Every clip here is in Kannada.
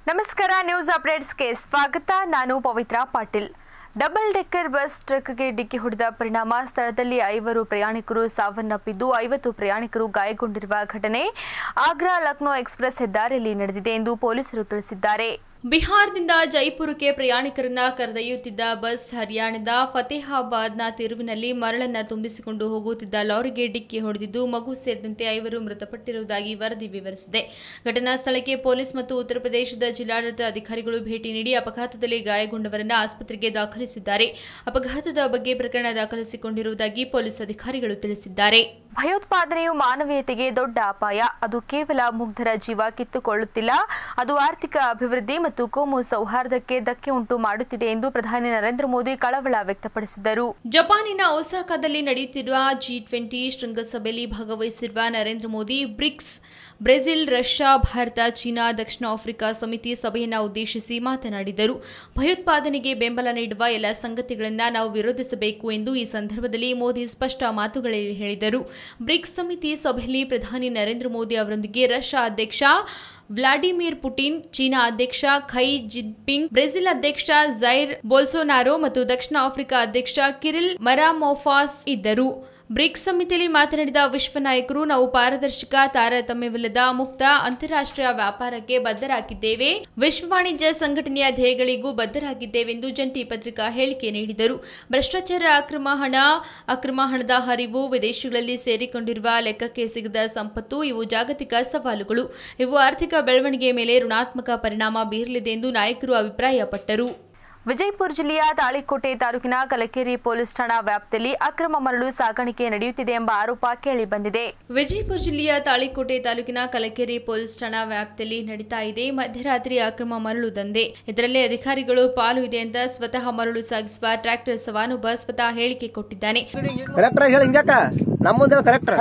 ನಮಸ್ಕಾರ ನ್ಯೂಸ್ ಅಪ್ಡೇಟ್ಸ್ಗೆ ಸ್ವಾಗತ ನಾನು Pavitra Patil double decker bus ಟ್ರಕ್ಗೆ ಡಿಕ್ಕಿ ಹೊಡೆದ ಪರಿಣಾಮ ಸ್ಥಳದಲ್ಲಿ ಐವರು ಪ್ರಯಾಣಿಕರು ಸಾವನ್ನಪ್ಪಿದ್ದು ಐವತ್ತು ಪ್ರಯಾಣಿಕರು ಗಾಯಗೊಂಡಿರುವ ಘಟನೆ ಆಗ್ರಾ ಲಕ್ನೋ ಎಕ್ಸ್ಪ್ರೆಸ್ ಹೆದ್ದಾರಿಯಲ್ಲಿ ನಡೆದಿದೆ ಎಂದು ಪೊಲೀಸರು ತಿಳಿಸಿದ್ದಾರೆ ಬಿಹಾರದಿಂದ ಜೈಪುರಕ್ಕೆ ಪ್ರಯಾಣಿಕರನ್ನ ಕರೆದೊಯ್ಯುತ್ತಿದ್ದ ಬಸ್ ಹರಿಯಾಣದ ಫತೇಹಾಬಾದ್ನ ತಿರುವಿನಲ್ಲಿ ಮರಳನ್ನ ತುಂಬಿಸಿಕೊಂಡು ಹೋಗುತ್ತಿದ್ದ ಲಾರಿಗೆ ಡಿಕ್ಕಿ ಹೊಡೆದಿದ್ದು ಮಗು ಸೇರಿದಂತೆ ಐವರು ಮೃತಪಟ್ಟಿರುವುದಾಗಿ ವರದಿ ವಿವರಿಸಿದೆ ಘಟನಾ ಸ್ಥಳಕ್ಕೆ ಪೊಲೀಸ್ ಮತ್ತು ಉತ್ತರ ಪ್ರದೇಶದ ಜಿಲ್ಲಾಡಳಿತ ಅಧಿಕಾರಿಗಳು ಭೇಟಿ ನೀಡಿ ಅಪಘಾತದಲ್ಲಿ ಗಾಯಗೊಂಡವರನ್ನ ಆಸ್ಪತ್ರೆಗೆ ದಾಖಲಿಸಿದ್ದಾರೆ ಅಪಘಾತದ ಬಗ್ಗೆ ಪ್ರಕರಣ ದಾಖಲಿಸಿಕೊಂಡಿರುವುದಾಗಿ ಪೊಲೀಸ್ ಅಧಿಕಾರಿಗಳು ತಿಳಿಸಿದ್ದಾರೆ ಭಯೋತ್ಪಾದನೆಯು ಮಾನವೀಯತೆಗೆ ದೊಡ್ಡ ಅಪಾಯ ಅದು ಕೇವಲ ಮುಗ್ಧರ ಜೀವ ಕಿತ್ತುಕೊಳ್ಳುತ್ತಿಲ್ಲ ಅದು ಆರ್ಥಿಕ ಅಭಿವೃದ್ಧಿ ಮತ್ತು ಕೋಮು ಸೌಹಾರ್ದಕ್ಕೆ ಧಕ್ಕೆ ಉಂಟು ಮಾಡುತ್ತಿದೆ ಎಂದು ಪ್ರಧಾನಿ ನರೇಂದ್ರ ಮೋದಿ ಕಳವಳ ವ್ಯಕ್ತಪಡಿಸಿದರು ಜಪಾನಿನ ಒಸಾಕಾದಲ್ಲಿ ನಡೆಯುತ್ತಿರುವ ಜಿ ಟ್ವೆಂಟಿ ಶೃಂಗಸಭೆಯಲ್ಲಿ ಭಾಗವಹಿಸಿರುವ Narendra Modi BRICS Brazil Russia Bharat ಚೀನಾ ದಕ್ಷಿಣ ಆಫ್ರಿಕಾ ಸಮಿತಿ ಸಭೆಯನ್ನು ಉದ್ದೇಶಿಸಿ ಮಾತನಾಡಿದರು ಭಯೋತ್ಪಾದನೆಗೆ ಬೆಂಬಲ ನೀಡುವ ಎಲ್ಲ ಸಂಗತಿಗಳನ್ನು ನಾವು ವಿರೋಧಿಸಬೇಕು ಎಂದು ಈ ಸಂದರ್ಭದಲ್ಲಿ ಮೋದಿ ಸ್ಪಷ್ಟ ಮಾತುಗಳಲ್ಲಿ ಹೇಳಿದರು ಬ್ರಿಕ್ಸ್ ಸಮಿತಿ ಸಭೆಯಲ್ಲಿ ಪ್ರಧಾನಿ ನರೇಂದ್ರ ಮೋದಿ ಅವರೊಂದಿಗೆ ರಷ್ಯಾ ಅಧ್ಯಕ್ಷ ವ್ಲಾಡಿಮಿರ್ ಪುಟಿನ್ ಚೀನಾ ಅಧ್ಯಕ್ಷ ಖೈ ಜಿನ್ಪಿಂಗ್ ಬ್ರೆಜಿಲ್ ಅಧ್ಯಕ್ಷ ಜೈರ್ ಬೋಲ್ಸೋನಾರೋ ಮತ್ತು ದಕ್ಷಿಣ ಆಫ್ರಿಕಾ ಅಧ್ಯಕ್ಷ ಕಿರಿಲ್ ಮರಾಮೋಫಾಸ್ ಇದ್ದರು ಬ್ರಿಕ್ಸ್ ಸಮಿತಿಯಲ್ಲಿ ಮಾತನಾಡಿದ ವಿಶ್ವ ನಾಯಕರು ನಾವು ಪಾರದರ್ಶಕ ತಾರತಮ್ಯವಿಲ್ಲದ ಮುಕ್ತ ಅಂತಾರಾಷ್ಟ್ರೀಯ ವ್ಯಾಪಾರಕ್ಕೆ ಬದ್ಧರಾಗಿದ್ದೇವೆ ವಿಶ್ವ ವಾಣಿಜ್ಯ ಸಂಘಟನೆಯ ಧ್ಯೇಯಗಳಿಗೂ ಬದ್ಧರಾಗಿದ್ದೇವೆಂದು ಜಂಟಿ ಪತ್ರಿಕಾ ಹೇಳಿಕೆ ನೀಡಿದರು ಭ್ರಷ್ಟಾಚಾರ ಅಕ್ರಮ ಹಣ ಅಕ್ರಮ ಹಣದ ಹರಿವು ವಿದೇಶಗಳಲ್ಲಿ ಸೇರಿಕೊಂಡಿರುವ ಲೆಕ್ಕಕ್ಕೆ ಸಿಗದ ಸಂಪತ್ತು ಇವು ಜಾಗತಿಕ ಸವಾಲುಗಳು ಇವು ಆರ್ಥಿಕ ಬೆಳವಣಿಗೆಯ ಮೇಲೆ ಋಣಾತ್ಮಕ ಪರಿಣಾಮ ಬೀರಲಿದೆ ಎಂದು ನಾಯಕರು ಅಭಿಪ್ರಾಯಪಟ್ಟರು ವಿಜಯಪುರ ಜಿಲ್ಲೆಯ ತಾಳಿಕೋಟೆ ತಾಲೂಕಿನ ಕಲಕೇರಿ ಪೊಲೀಸ್ ಠಾಣಾ ವ್ಯಾಪ್ತಿಯಲ್ಲಿ ಅಕ್ರಮ ಮರಳು ಸಾಗಾಣಿಕೆ ನಡೆಯುತ್ತಿದೆ ಎಂಬ ಆರೋಪ ಕೇಳಿಬಂದಿದೆ ವಿಜಯಪುರ ಜಿಲ್ಲೆಯ ತಾಳಿಕೋಟೆ ತಾಲೂಕಿನ ಕಲಕೇರಿ ಪೊಲೀಸ್ ಠಾಣಾ ವ್ಯಾಪ್ತಿಯಲ್ಲಿ ನಡೀತಾ ಇದೆ ಮಧ್ಯರಾತ್ರಿ ಅಕ್ರಮ ಮರಳು ದಂಧೆ ಇದರಲ್ಲಿ ಅಧಿಕಾರಿಗಳು ಪಾಲು ಇದೆ ಅಂತ ಸ್ವತಃ ಮರಳು ಸಾಗಿಸುವ ಟ್ರ್ಯಾಕ್ಟರ್ ಸವಾನೊಬ್ಬ ಸ್ವತಃ ಹೇಳಿಕೆ ಕೊಟ್ಟಿದ್ದಾನೆ ಕರೆಕ್ಟರ್ ಹೇಳಿ ಹಿಂಗ್ಯಾಕ ನಮ್ಮ ಮುಂದೆ ಕರೆಕ್ಟರ್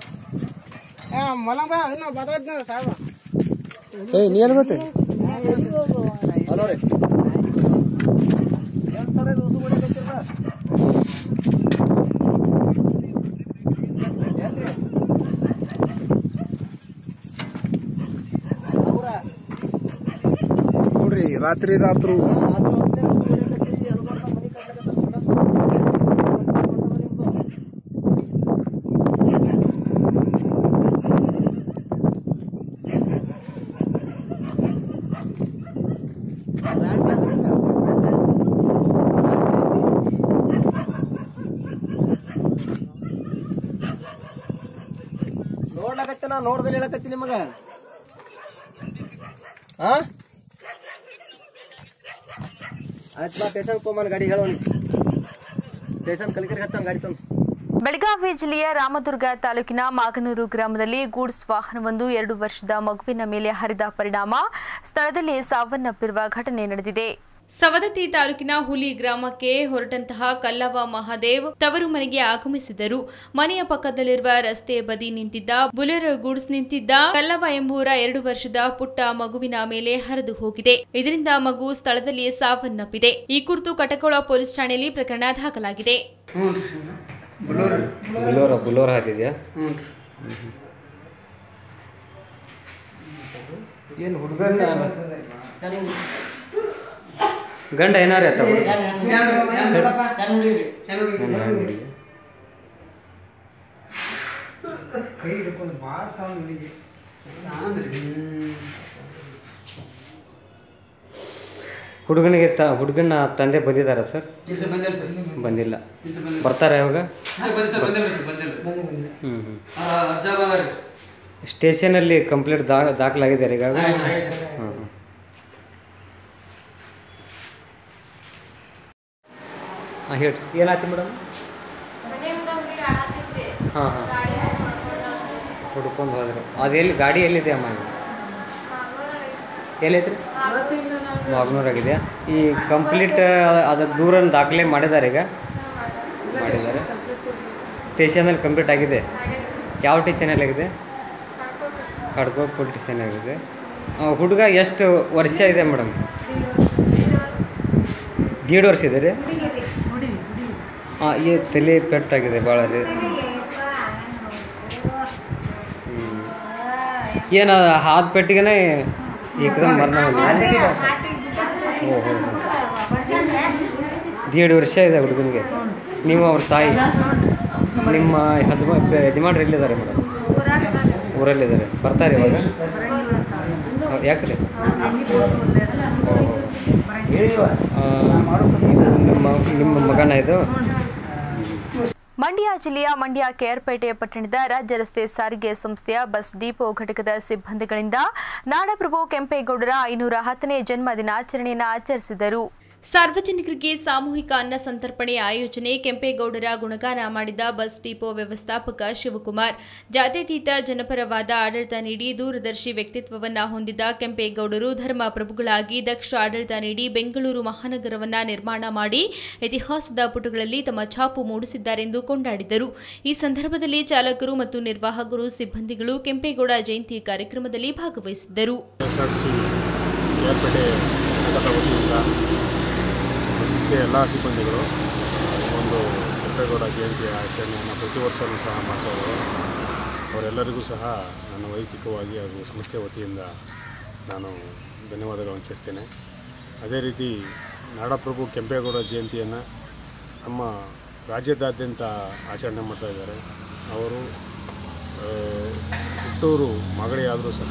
ಮಲಂಗ ಇನ್ನು ಬದಲಾಯ್ತು ಸಾಹೇಬ ಏ ನೀ ಏನು ಗೊತ್ತೆ ಹಲೋ ರೀ ನೋಡ್ರಿ ರಾತ್ರಿ ರಾತ್ರು ನೋಡ್ಲಾಕತ್ತಿನ ನೋಡ್ದಲ್ಲಿ ಹೇಳಕತ್ತಿ ನಿಮಗ ಹಾ ಆಯ್ತು ಬಾ ಸ್ಟೇಷನ್ ತೊಗೊಂಬನ್ ಗಾಡಿ ಹೇಳೋಣ ಸ್ಟೇಷನ್ ಕಲಿಕರಿಗೆ ಹಚ್ಚೋಣ ಗಾಡಿ ತಂದು ಬೆಳಗಾವಿ ಜಿಲ್ಲೆಯ ರಾಮದುರ್ಗ ತಾಲೂಕಿನ ಮಾಗನೂರು ಗ್ರಾಮದಲ್ಲಿ ಗೂಡ್ಸ್ ವಾಹನವೊಂದು ಎರಡು ವರ್ಷದ ಮಗುವಿನ ಮೇಲೆ ಹರಿದ ಪರಿಣಾಮ ಸ್ಥಳದಲ್ಲಿ ಸಾವನ್ನಪ್ಪಿರುವ ಘಟನೆ ನಡೆದಿದೆ ಸವದತ್ತಿ ತಾಲೂಕಿನ ಹುಲಿ ಗ್ರಾಮಕ್ಕೆ ಹೊರಟಂತಹ ಕಲ್ಲವ ಮಹಾದೇವ್ ತವರು ಮನೆಗೆ ಆಗಮಿಸಿದರು ಮನೆಯ ಪಕ್ಕದಲ್ಲಿರುವ ರಸ್ತೆ ಬದಿ ನಿಂತಿದ್ದ ಬುಲೆರೋ ಗೂಡ್ಸ್ ನಿಂತಿದ್ದ ಕಲ್ಲವ ಎಂಬುವರ ಎರಡು ವರ್ಷದ ಪುಟ್ಟ ಮಗುವಿನ ಮೇಲೆ ಹರಿದು ಹೋಗಿದೆ ಇದರಿಂದ ಮಗು ಸ್ಥಳದಲ್ಲಿ ಸಾವನ್ನಪ್ಪಿದೆ ಈ ಕುರಿತು ಕಟಕೋಳ ಪೊಲೀಸ್ ಠಾಣೆಯಲ್ಲಿ ಪ್ರಕರಣ ದಾಖಲಾಗಿದೆ ಬುಲೋರ ಬುಲೋರ ಹಾಕಿದ್ಯಾ ಏನು ಹುಡುಗನ ಗಂಡ ಏನಾರ ಆತ ಕೈ ಹಿಡ್ಕೊಂಡು ಭಾಳ ಸೌಂಡ್ ಹುಡುಗಿ ಹುಡುಗನಿಗೆ ತ ಹುಡುಗನ ತಂದೆ ಬಂದಿದ್ದಾರಾ ಸರ್ ಬಂದಿಲ್ಲ ಬರ್ತಾರ ಯಾವಾಗ ಹ್ಞೂ ಹ್ಞೂ ಸ್ಟೇಷನಲ್ಲಿ ಕಂಪ್ಲೇಂಟ್ ದಾ ದಾಖಲಾಗಿದ್ದಾರೆ ಈಗ ಹಾಂ ಹಾಂ ಹಾಂ ಹೇಳಿ ಏನಾಯ್ತು ಮೇಡಮ್ ಹಾಂ ಹಾಂ ಹುಡ್ಕೊಂಡು ಹೋದ್ರು ಅದು ಎಲ್ಲಿ ಗಾಡಿ ಎಲ್ಲಿದೆ ಅಮ್ಮ ಈಗ? ಎಲ್ಲೈತ್ರಿ ಮಾಗ್ನೂರಾಗಿದೆಯಾ ಈ ಕಂಪ್ಲೀಟ್ ಅದ್ರ ದೂರ ದಾಖಲೆ ಮಾಡಿದ್ದಾರೆ ಈಗ ಮಾಡಿದ್ದಾರೆ ಸ್ಟೇಷನಲ್ಲಿ ಕಂಪ್ಲೀಟ್ ಆಗಿದೆ ಯಾವ ಸ್ಟೇಷನಲ್ಲಿ ಆಗಿದೆ ಖಡ್ಗೋ ಪೊಲೀಸ್ ಸ್ಟೇಷನ್ ಆಗಿದೆ ಆ, ಹುಡುಗ ಎಷ್ಟು ವರ್ಷ ಇದೆ ಮೇಡಮ್ ದೀಡ್ ವರ್ಷ ಇದೆ ರೀ ಹಾಂ ಈ ತಲೆ ಪೆಟ್ಟಾಗಿದೆ ಭಾಳ ರೀ ಏನು ಹಾದ ಪೆಟ್ಟಿಗೆನೇ एकदम ಮರಣ ಹೊಂದಿದೆ ಓ ಹೋ ಎರಡು ವರ್ಷ ಇದೆ ಹುಡುಗನಿಗೆ ನೀವು ಅವ್ರ ತಾಯಿ ನಿಮ್ಮ ಹಜಮ ಯಜಮಾನ್ರು ಎಲ್ಲಿದ್ದಾರೆ ಮೇಡಮ್ ಊರಲ್ಲಿದ್ದಾರೆ ಬರ್ತಾರೆ ಇವಾಗ ಹೌದ್, ಯಾಕ್ರಿ ನಿಮ್ಮ ನಿಮ್ಮ ಮಗನ ಇದು ಮಂಡ್ಯ ಜಿಲ್ಲೆಯ ಮಂಡ್ಯ ಕೆಆರ್ಪೇಟೆ ಪಟ್ಟಣದ ರಾಜ್ಯ ರಸ್ತೆ ಸಾರಿಗೆ ಸಂಸ್ಥೆಯ ಬಸ್ ಡಿಪೋ ಘಟಕದ ಸಿಬ್ಬಂದಿಗಳಿಂದ ನಾಡಪ್ರಭು ಕೆಂಪೇಗೌಡರ ಐನೂರ ಹತ್ತನೇ ಜನ್ಮ ದಿನಾಚರಣೆಯನ್ನು ಆಚರಿಸಿದರು ಸಾರ್ವಜನಿಕರಿಗೆ ಸಾಮೂಹಿಕ ಅನ್ನ ಸಂತರ್ಪಣೆ ಆಯೋಜನೆ ಕೆಂಪೇಗೌಡರ ಗುಣಗಾನ ಮಾಡಿದ ಬಸ್ ಡಿಪೋ ವ್ಯವಸ್ಥಾಪಕ ಶಿವಕುಮಾರ್ ಜಾತ್ಯತೀತ ಜನಪರವಾದ ಆಡಳಿತ ನೀಡಿ ದೂರದರ್ಶಿ ವ್ಯಕ್ತಿತ್ವವನ್ನ ಹೊಂದಿದ್ದ ಕೆಂಪೇಗೌಡರು ಧರ್ಮ ಪ್ರಭುಗಳಾಗಿ ದಕ್ಷ ಆಡಳಿತ ನೀಡಿ ಬೆಂಗಳೂರು ಮಹಾನಗರವನ್ನ ನಿರ್ಮಾಣ ಮಾಡಿ ಇತಿಹಾಸದ ಪುಟಗಳಲ್ಲಿ ತಮ್ಮ ಛಾಪು ಮೂಡಿಸಿದ್ದಾರೆಂದು ಕೊಂಡಾಡಿದರು ಈ ಸಂದರ್ಭದಲ್ಲಿ ಚಾಲಕರು ಮತ್ತು ನಿರ್ವಾಹಕರು ಸಿಬ್ಬಂದಿಗಳು ಕೆಂಪೇಗೌಡ ಜಯಂತಿ ಕಾರ್ಯಕ್ರಮದಲ್ಲಿ ಭಾಗವಹಿಸಿದ್ದರು ಎಸ್ ಆರ್ ಸಿ ಕೇರ್ಪೇಟೆ ಘಟಕದ ವತಿಯಿಂದ ಸಂಸ್ಥೆಯ ಎಲ್ಲ ಸಿಬ್ಬಂದಿಗಳು ಒಂದು ಕೆಂಪೇಗೌಡ ಜಯಂತಿಯ ಆಚರಣೆಯನ್ನು ಪ್ರತಿ ವರ್ಷವೂ ಸಹ ಮಾಡ್ತಾ ಇದ್ದಾರೆ ಅವರೆಲ್ಲರಿಗೂ ಸಹ ನನ್ನ ವೈಯಕ್ತಿಕವಾಗಿ ಹಾಗೂ ಸಂಸ್ಥೆ ವತಿಯಿಂದ ನಾನು ಧನ್ಯವಾದಗಳನ್ನು ತಿಳಿಸ್ತೇನೆ ಅದೇ ರೀತಿ ನಾಡಪ್ರಭು ಕೆಂಪೇಗೌಡ ಜಯಂತಿಯನ್ನು ನಮ್ಮ ರಾಜ್ಯದಾದ್ಯಂತ ಆಚರಣೆ ಮಾಡ್ತಾ ಇದ್ದಾರೆ ಅವರು ಆ, ಹುಟ್ಟೂರು ಮಾಗಡಿಯಾದರೂ ಸಹ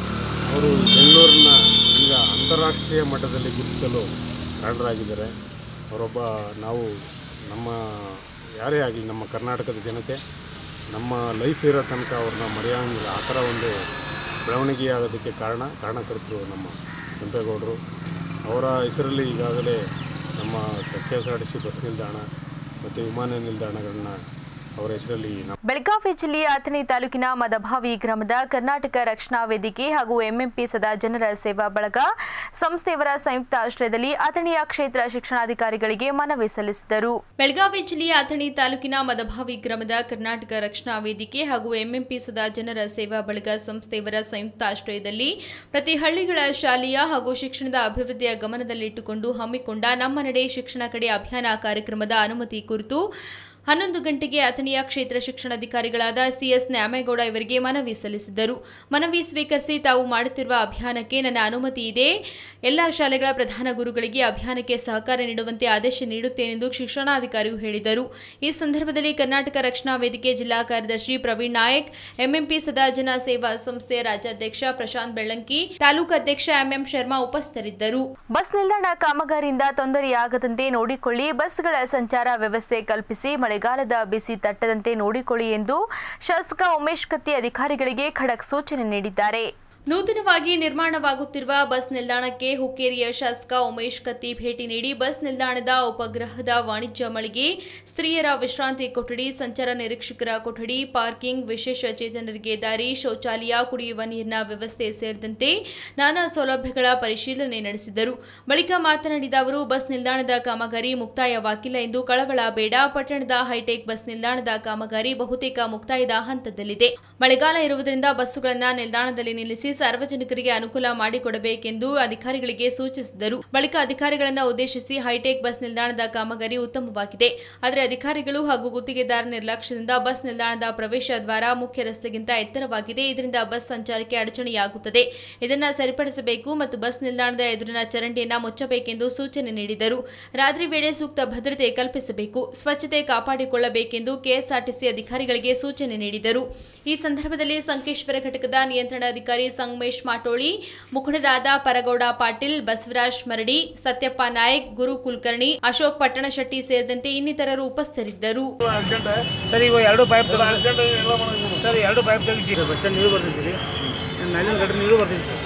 ಅವರು ಬೆಂಗಳೂರನ್ನ ಈಗ ಅಂತಾರಾಷ್ಟ್ರೀಯ ಮಟ್ಟದಲ್ಲಿ ಗುರುತಿಸಲು ಕಾರಣರಾಗಿದ್ದಾರೆ ಅವರೊಬ್ಬ ನಾವು ನಮ್ಮ ಯಾರೇ ಆಗಲಿ ನಮ್ಮ ಕರ್ನಾಟಕದ ಜನತೆ ನಮ್ಮ ಲೈಫ್ ಇರೋ ತನಕ ಅವ್ರನ್ನ ಮರೆಯೋಂಗಿಲ್ಲ ಆ ಥರ ಒಂದು ಬೆಳವಣಿಗೆ ಆಗೋದಕ್ಕೆ ಕಾರಣ ಕಾರಣಕರ್ತರು ನಮ್ಮ ಕೆಂಪೇಗೌಡರು ಅವರ ಹೆಸರಲ್ಲಿ ಈಗಾಗಲೇ ನಮ್ಮ K S R T C bus ನಿಲ್ದಾಣ ಮತ್ತು ವಿಮಾನ ನಿಲ್ದಾಣಗಳನ್ನ ಅವರ ಹೆಸರಲ್ಲಿ ನಾವು ಬೆಳಗಾವಿ ಜಿಲ್ಲೆಯ ಅಥಣಿ ತಾಲೂಕಿನ ಮದಭಾವಿ ಗ್ರಾಮದ ಕರ್ನಾಟಕ ರಕ್ಷಣಾ ವೇದಿಕೆ ಹಾಗೂ ಎಂಎಂಪಿ ಸದಾ ಜನರ ಸೇವಾ ಬಳಗ ಸಂಸ್ಥೆಯವರ ಸಂಯುಕ್ತ ಆಶ್ರಯದಲ್ಲಿ ಅಥಣಿಯ ಕ್ಷೇತ್ರ ಶಿಕ್ಷಣಾಧಿಕಾರಿಗಳಿಗೆ ಮನವಿ ಸಲ್ಲಿಸಿದರು ಬೆಳಗಾವಿ ಜಿಲ್ಲೆಯ ಅಥಣಿ ತಾಲೂಕಿನ ಮದಭಾವಿ ಗ್ರಾಮದ ಕರ್ನಾಟಕ ರಕ್ಷಣಾ ವೇದಿಕೆ ಹಾಗೂ ಎಂಎಂಪಿ ಸದಾ ಜನರ ಸೇವಾ ಬಳಗ ಸಂಸ್ಥೆಯವರ ಸಂಯುಕ್ತ ಆಶ್ರಯದಲ್ಲಿ ಪ್ರತಿ ಹಳ್ಳಿಗಳ ಶಾಲೆಯ ಹಾಗೂ ಶಿಕ್ಷಣದ ಅಭಿವೃದ್ಧಿಯ ಗಮನದಲ್ಲಿಟ್ಟುಕೊಂಡು ಹಮ್ಮಿಕೊಂಡ ನಮ್ಮ ನಡೆ ಶಿಕ್ಷಣ ಕಡೆ ಅಭಿಯಾನ ಕಾರ್ಯಕ್ರಮದ ಅನುಮತಿ ಕುರಿತು ಹನ್ನೊಂದು ಗಂಟೆಗೆ ಅಥಣಿಯ ಕ್ಷೇತ್ರ ಶಿಕ್ಷಣಾಧಿಕಾರಿಗಳಾದ ಸಿಎಸ್ ನ್ಯಾಮೇಗೌಡ ಇವರಿಗೆ ಮನವಿ ಸಲ್ಲಿಸಿದ್ದರು ಮನವಿ ಸ್ವೀಕರಿಸಿ ತಾವು ಮಾಡುತ್ತಿರುವ ಅಭಿಯಾನಕ್ಕೆ ನನ್ನ ಅನುಮತಿ ಇದೆ ಎಲ್ಲ ಶಾಲೆಗಳ ಪ್ರಧಾನ ಗುರುಗಳಿಗೆ ಅಭಿಯಾನಕ್ಕೆ ಸಹಕಾರ ನೀಡುವಂತೆ ಆದೇಶ ನೀಡುತ್ತೇನೆಂದು ಶಿಕ್ಷಣಾಧಿಕಾರಿಯು ಹೇಳಿದರು ಈ ಸಂದರ್ಭದಲ್ಲಿ ಕರ್ನಾಟಕ ರಕ್ಷಣಾ ವೇದಿಕೆ ಜಿಲ್ಲಾ ಕಾರ್ಯದರ್ಶಿ ಪ್ರವೀಣ್ ನಾಯಕ್ ಎಂಎಂಪಿ ಸದಾ ಜನ ಸೇವಾ ಸಂಸ್ಥೆಯ ರಾಜ್ಯಾಧ್ಯಕ್ಷ ಪ್ರಶಾಂತ್ ಬೆಳ್ಳಂಕಿ ತಾಲೂಕು ಅಧ್ಯಕ್ಷ ಎಂಎಂ ಶರ್ಮಾ ಉಪಸ್ಥಿತರಿದ್ದರು ಬಸ್ ನಿಲ್ದಾಣ ಕಾಮಗಾರಿಯಿಂದ ತೊಂದರೆಯಾಗದಂತೆ ನೋಡಿಕೊಳ್ಳಿ ಬಸ್ಗಳ ಸಂಚಾರ ವ್ಯವಸ್ಥೆ ಕಲ್ಪಿಸಿ ಮಳೆಗಾಲದ ಬಿಸಿ ತಟ್ಟದಂತೆ ನೋಡಿಕೊಳ್ಳಿ ಎಂದು ಶಾಸಕ ಉಮೇಶ್ ಕತ್ತಿ ಅಧಿಕಾರಿಗಳಿಗೆ ಖಡಕ್ ಸೂಚನೆ ನೀಡಿದ್ದಾರೆ ನೂತನವಾಗಿ ನಿರ್ಮಾಣವಾಗುತ್ತಿರುವ ಬಸ್ ನಿಲ್ದಾಣಕ್ಕೆ ಹುಕ್ಕೇರಿಯ ಶಾಸಕ ಉಮೇಶ್ ಕತ್ತಿ ಭೇಟಿ ನೀಡಿ ಬಸ್ ನಿಲ್ದಾಣದ ಉಪಗ್ರಹದ ವಾಣಿಜ್ಯ ಮಳಿಗೆ ಸ್ತ್ರೀಯರ ವಿಶ್ರಾಂತಿ ಕೊಠಡಿ ಸಂಚಾರ ನಿರೀಕ್ಷಕರ ಕೊಠಡಿ ಪಾರ್ಕಿಂಗ್ ವಿಶೇಷ ಚೇತನರಿಗೆ ದಾರಿ ಶೌಚಾಲಯ ಕುಡಿಯುವ ನೀರಿನ ವ್ಯವಸ್ಥೆ ಸೇರಿದಂತೆ ನಾನಾ ಸೌಲಭ್ಯಗಳ ಪರಿಶೀಲನೆ ನಡೆಸಿದರು ಬಳಿಕ ಮಾತನಾಡಿದ ಅವರು ಬಸ್ ನಿಲ್ದಾಣದ ಕಾಮಗಾರಿ ಮುಕ್ತಾಯವಾಗಿಲ್ಲ ಎಂದು ಕಳವಳ ಬೇಡ ಪಟ್ಟಣದ ಹೈಟೆಕ್ ಬಸ್ ನಿಲ್ದಾಣದ ಕಾಮಗಾರಿ ಬಹುತೇಕ ಮುಕ್ತಾಯದ ಹಂತದಲ್ಲಿದೆ ಮಳೆಗಾಲ ಇರುವುದರಿಂದ ಬಸ್ಸುಗಳನ್ನು ನಿಲ್ದಾಣದಲ್ಲಿ ನಿಲ್ಲಿಸಿ ಸಾರ್ವಜನಿಕರಿಗೆ ಅನುಕೂಲ ಮಾಡಿಕೊಡಬೇಕೆಂದು ಅಧಿಕಾರಿಗಳಿಗೆ ಸೂಚಿಸಿದರು ಬಳಿಕ ಅಧಿಕಾರಿಗಳನ್ನು ಉದ್ದೇಶಿಸಿ ಹೈಟೆಕ್ ಬಸ್ ನಿಲ್ದಾಣದ ಕಾಮಗಾರಿ ಉತ್ತಮವಾಗಿದೆ ಆದರೆ ಅಧಿಕಾರಿಗಳು ಹಾಗೂ ಗುತ್ತಿಗೆದಾರ ನಿರ್ಲಕ್ಷ್ಯದಿಂದ ಬಸ್ ನಿಲ್ದಾಣದ ಪ್ರವೇಶ ದ್ವಾರ ಮುಖ್ಯ ರಸ್ತೆಗಿಂತ ಎತ್ತರವಾಗಿದೆ ಇದರಿಂದ ಬಸ್ ಸಂಚಾರಕ್ಕೆ ಅಡಚಣೆಯಾಗುತ್ತದೆ ಇದನ್ನು ಸರಿಪಡಿಸಬೇಕು ಮತ್ತು ಬಸ್ ನಿಲ್ದಾಣದ ಎದುರಿನ ಚರಂಡಿಯನ್ನ ಮುಚ್ಚಬೇಕೆಂದು ಸೂಚನೆ ನೀಡಿದರು ರಾತ್ರಿ ವೇಳೆ ಸೂಕ್ತ ಭದ್ರತೆ ಕಲ್ಪಿಸಬೇಕು ಸ್ವಚ್ಛತೆ ಕಾಪಾಡಿಕೊಳ್ಳಬೇಕೆಂದು ಕೆಎಸ್ಆರ್ಟಿಸಿ ಅಧಿಕಾರಿಗಳಿಗೆ ಸೂಚನೆ ನೀಡಿದರು ಈ ಸಂದರ್ಭದಲ್ಲಿ ಸಂಕೇಶ್ವರ ಘಟಕದ ನಿಯಂತ್ರಣಾಧಿಕಾರಿ ಸಂಗಮೇಶ್ ಮಾಟೋಳಿ ಮುಖಂಡರಾದ ಪರಗೌಡ ಪಾಟೀಲ್ ಬಸವರಾಜ್ ಮರಡಿ ಸತ್ಯಪ್ಪ ನಾಯಕ್ ಗುರು ಕುಲಕರ್ಣಿ ಅಶೋಕ್ ಪಟ್ಟಣಶೆಟ್ಟಿ ಸೇರಿದಂತೆ ಇನ್ನಿತರರು ಉಪಸ್ಥಿತರಿದ್ದರು ಸರ್ ಈಗ ಎರಡು ಪೈಪ್ ಸರ್ ಎರಡು ಪೈಪ್ ತೆಗಿಸಿ ಬಸ್ ಸ್ಟ್ಯಾಂಡ್ ನೀರು ಬರ್ತೈತಿ ರೀ ನಲ್ಲಿನ ಗಟ್ರ ನೀರು ಬರ್ತೈತಿ ಸರ್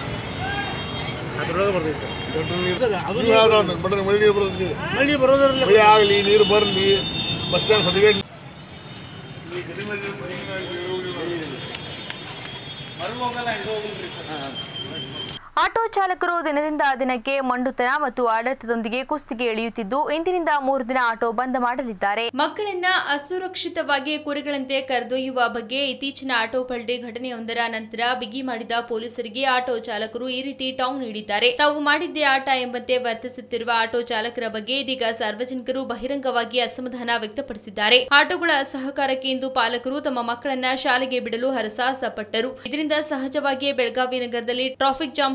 ಅದ್ರೊಳಗೆ ಬರ್ತೈತಿ ಸರ್ ದೊಡ್ಡ ನೀರು ಸರ್ ಅದು ಬಡ್ರೆ ಮಳೆ ನೀರು ಬರ್ತೈತಿ ಮಳೆ ಬರೋದ್ರಲ್ಲ ಮಳೆ ಆಗಲಿ ನೀರು ಬರಲಿ ಬಸ್ ಸ್ಟ್ಯಾಂಡ್ ಹೊದಿಗೆ ಆಟೋ ಚಾಲಕರು ದಿನದಿಂದ ದಿನಕ್ಕೆ ಮಂಡುತನ ಮತ್ತು ಆಡಳಿತದೊಂದಿಗೆ ಕುಸ್ತಿಗೆ ಇಳಿಯುತ್ತಿದ್ದು ಇಂದಿನಿಂದ ಮೂರು ದಿನ ಆಟೋ ಬಂದ್ ಮಾಡಲಿದ್ದಾರೆ ಮಕ್ಕಳನ್ನ ಅಸುರಕ್ಷಿತವಾಗಿ ಕುರಿಗಳಂತೆ ಕರೆದೊಯ್ಯುವ ಬಗ್ಗೆ ಇತ್ತೀಚಿನ ಆಟೋ ಪಲ್ಟಿ ಘಟನೆಯೊಂದರ ನಂತರ ಬಿಗಿ ಮಾಡಿದ ಪೊಲೀಸರಿಗೆ ಆಟೋ ಚಾಲಕರು ಈ ರೀತಿ ಟಾಂಗ್ ನೀಡಿದ್ದಾರೆ ತಾವು ಮಾಡಿದ್ದೇ ಆಟ ಎಂಬಂತೆ ವರ್ತಿಸುತ್ತಿರುವ ಆಟೋ ಚಾಲಕರ ಬಗ್ಗೆ ಇದೀಗ ಸಾರ್ವಜನಿಕರು ಬಹಿರಂಗವಾಗಿ ಅಸಮಾಧಾನ ವ್ಯಕ್ತಪಡಿಸಿದ್ದಾರೆ ಆಟೋಗಳ ಸಹಕಾರಕ್ಕೆ ಇಂದು ಪಾಲಕರು ತಮ್ಮ ಮಕ್ಕಳನ್ನ ಶಾಲೆಗೆ ಬಿಡಲು ಹರಸಾಹಸ ಪಟ್ಟರು ಇದರಿಂದ ಸಹಜವಾಗಿಯೇ ಬೆಳಗಾವಿ ನಗರದಲ್ಲಿ ಟ್ರಾಫಿಕ್ ಜಾಮ್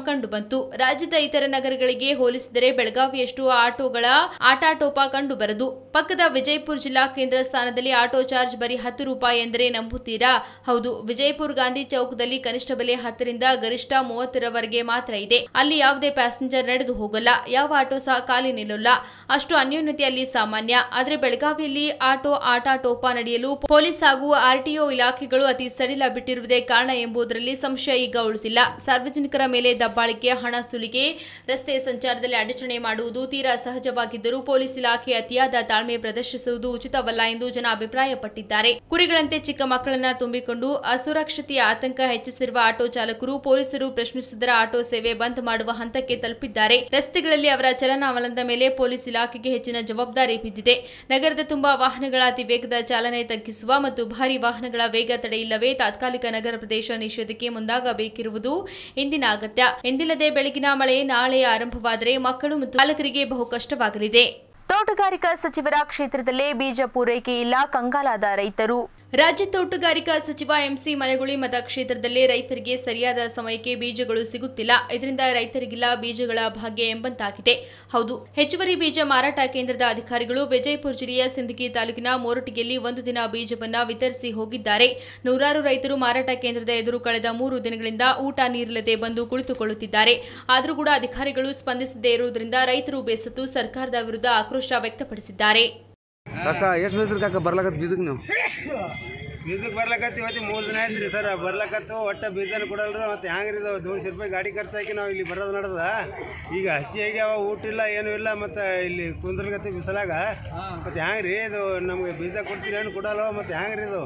ಕಂಡುಬಂತು ರಾಜ್ಯದ ಇತರ ನಗರಗಳಿಗೆ ಹೋಲಿಸಿದರೆ ಬೆಳಗಾವಿಯಷ್ಟು ಆಟೋಗಳ ಆಟಾಟೋಪ ಕಂಡುಬರದು ಪಕ್ಕದ ವಿಜಯಪುರ ಜಿಲ್ಲಾ ಕೇಂದ್ರ ಸ್ಥಾನದಲ್ಲಿ ಆಟೋ ಚಾರ್ಜ್ ಬರೀ ಹತ್ತು ರೂಪಾಯಿ ಎಂದರೆ ನಂಬುತ್ತೀರಾ ಹೌದು ವಿಜಯಪುರ ಗಾಂಧಿ ಚೌಕದಲ್ಲಿ ಕನಿಷ್ಠ ಬೆಲೆ ಹತ್ತರಿಂದ ಗರಿಷ್ಠ ಮೂವತ್ತರವರೆಗೆ ಮಾತ್ರ ಇದೆ ಅಲ್ಲಿ ಯಾವುದೇ ಪ್ಯಾಸೆಂಜರ್ ನಡೆದು ಹೋಗಲ್ಲ ಯಾವ ಆಟೋ ಸಹ ಖಾಲಿ ನಿಲ್ಲಲ್ಲ ಅಷ್ಟು ಅನ್ಯೋನ್ಯತೆ ಅಲ್ಲಿ ಸಾಮಾನ್ಯ ಆದರೆ ಬೆಳಗಾವಿಯಲ್ಲಿ ಆಟೋ ಆಟಾಟೋಪ ನಡೆಯಲು ಪೊಲೀಸ್ ಹಾಗೂ ಆರ್ಟಿಒ ಇಲಾಖೆಗಳು ಅತಿ ಸಡಿಲ ಬಿಟ್ಟಿರುವುದೇ ಕಾರಣ ಎಂಬುದರಲ್ಲಿ ಸಂಶಯ ಈಗ ಉಳಿದಿಲ್ಲ ಸಾರ್ವಜನಿಕರ ಮೇಲೆ ದಬ್ಬಾಳಿಕೆ ಹಣ ಸುಲಿಗೆ ರಸ್ತೆ ಸಂಚಾರದಲ್ಲಿ ಅಡಚಣೆ ಮಾಡುವುದು ತೀರಾ ಸಹಜವಾಗಿದ್ದರೂ ಪೊಲೀಸ್ ಇಲಾಖೆ ಅತಿಯಾದ ತಾಳ್ಮೆ ಪ್ರದರ್ಶಿಸುವುದು ಉಚಿತವಲ್ಲ ಎಂದು ಜನ ಅಭಿಪ್ರಾಯಪಟ್ಟಿದ್ದಾರೆ ಕುರಿಗಳಂತೆ ಚಿಕ್ಕ ಮಕ್ಕಳನ್ನ ತುಂಬಿಕೊಂಡು ಅಸುರಕ್ಷತೆಯ ಆತಂಕ ಹೆಚ್ಚಿಸಿರುವ ಆಟೋ ಚಾಲಕರು ಪೊಲೀಸರು ಪ್ರಶ್ನಿಸಿದರ ಆಟೋ ಸೇವೆ ಬಂದ್ ಮಾಡುವ ಹಂತಕ್ಕೆ ತಲುಪಿದ್ದಾರೆ ರಸ್ತೆಗಳಲ್ಲಿ ಅವರ ಚಲನಾವಲನದ ಮೇಲೆ ಪೊಲೀಸ್ ಇಲಾಖೆಗೆ ಹೆಚ್ಚಿನ ಜವಾಬ್ದಾರಿ ಬಿದ್ದಿದೆ ನಗರದ ತುಂಬಾ ವಾಹನಗಳ ಅತಿ ವೇಗದ ಚಾಲನೆ ತಗ್ಗಿಸುವ ಮತ್ತು ಭಾರಿ ವಾಹನಗಳ ವೇಗ ತಡೆಯಿಲ್ಲವೇ ತಾತ್ಕಾಲಿಕ ನಗರ ಪ್ರದೇಶ ನಿಷೇಧಕ್ಕೆ ಮುಂದಾಗಬೇಕಿರುವುದು ಇಂದಿನ ಅಗತ್ಯ ಎಂದಿಲ್ಲದೆ ಬೆಳಗಿನ ಮಳೆ ನಾಳೆ ಆರಂಭವಾದರೆ ಮಕ್ಕಳು ಮತ್ತು ಚಾಲಕರಿಗೆ ಬಹು ಕಷ್ಟವಾಗಲಿದೆ ತೋಟಗಾರಿಕಾ ಸಚಿವರ ಕ್ಷೇತ್ರದಲ್ಲೇ ಬೀಜ ಪೂರೈಕೆ ಇಲ್ಲ ಕಂಗಾಲಾದ ರೈತರು ರಾಜ್ಯ ತೋಟಗಾರಿಕಾ ಸಚಿವ ಎಂಸಿ ಮನಗುಳಿ ಮತಕ್ಷೇತ್ರದಲ್ಲಿ ರೈತರಿಗೆ ಸರಿಯಾದ ಸಮಯಕ್ಕೆ ಬೀಜಗಳು ಸಿಗುತ್ತಿಲ್ಲ ಇದರಿಂದ ರೈತರಿಗಿಲ್ಲ ಬೀಜಗಳ ಭಾಗ್ಯ ಎಂಬಂತಾಗಿದೆ ಹೌದು ಹೆಚ್ಚುವರಿ ಬೀಜ ಮಾರಾಟ ಕೇಂದ್ರದ ಅಧಿಕಾರಿಗಳು ವಿಜಯಪುರ ಜಿಲ್ಲೆಯ ಸಿಂದಗಿ ತಾಲೂಕಿನ ಮೋರಟಿಗೆಯಲ್ಲಿ ಒಂದು ದಿನ ಬೀಜವನ್ನ ವಿತರಿಸಿ ಹೋಗಿದ್ದಾರೆ ನೂರಾರು ರೈತರು ಮಾರಾಟ ಕೇಂದ್ರದ ಎದುರು ಕಳೆದ ಮೂರು ದಿನಗಳಿಂದ ಊಟ ನೀರಿಲ್ಲದೆ ಬಂದು ಕುಳಿತುಕೊಳ್ಳುತ್ತಿದ್ದಾರೆ ಆದರೂ ಕೂಡ ಅಧಿಕಾರಿಗಳು ಸ್ಪಂದಿಸದೇ ಇರುವುದರಿಂದ ರೈತರು ಬೇಸತ್ತು ಸರ್ಕಾರದ ವಿರುದ್ಧ ಆಕ್ರೋಶ ವ್ಯಕ್ತಪಡಿಸಿದ್ದಾರೆ ಕಾಕ ಎಷ್ಟು ಬೀಸ್ರಿ ಕಾಕ ಬರ್ಲಾಕತ್ ಬೀಜಕ್ಕೆ ನೀವು ಬೀಜಕ್ಕೆ ಬರ್ಲಕತ್ತಿ ಇವತ್ತಿ ಮೂರು ದಿನ ಆಯ್ತು ರೀ ಸರ್ ಬರ್ಲಕತ್ತು ಒಟ್ಟ ಬೀಜನ ಕೊಡಲ್ರಿ ಮತ್ತೆ ಹ್ಯಾಂಗೆ ರೀ ಇದು ದೋನ್ಶೆ ರೂಪಾಯಿ ಗಾಡಿ ಖರ್ಚು ಹಾಕಿ ನಾವು ಇಲ್ಲಿ ಬರೋದು ನಡೆದ ಈಗ ಹಸಿ ಆಗ್ಯಾವ ಊಟ ಇಲ್ಲ ಏನೂ ಇಲ್ಲ ಮತ್ತು ಇಲ್ಲಿ ಕುಂದ್ರಗತ್ತಿ ಬಿಸಲಾಗ ಮತ್ತೆ ಹ್ಯಾಂಗೆ ರೀ ಇದು ನಮಗೆ ಬೀಜ ಕೊಡ್ತೀರಿ ಏನು ಕೊಡಲ್ಲ ಮತ್ತೆ ಹ್ಯಾಂಗೆ ರೀ ಇದು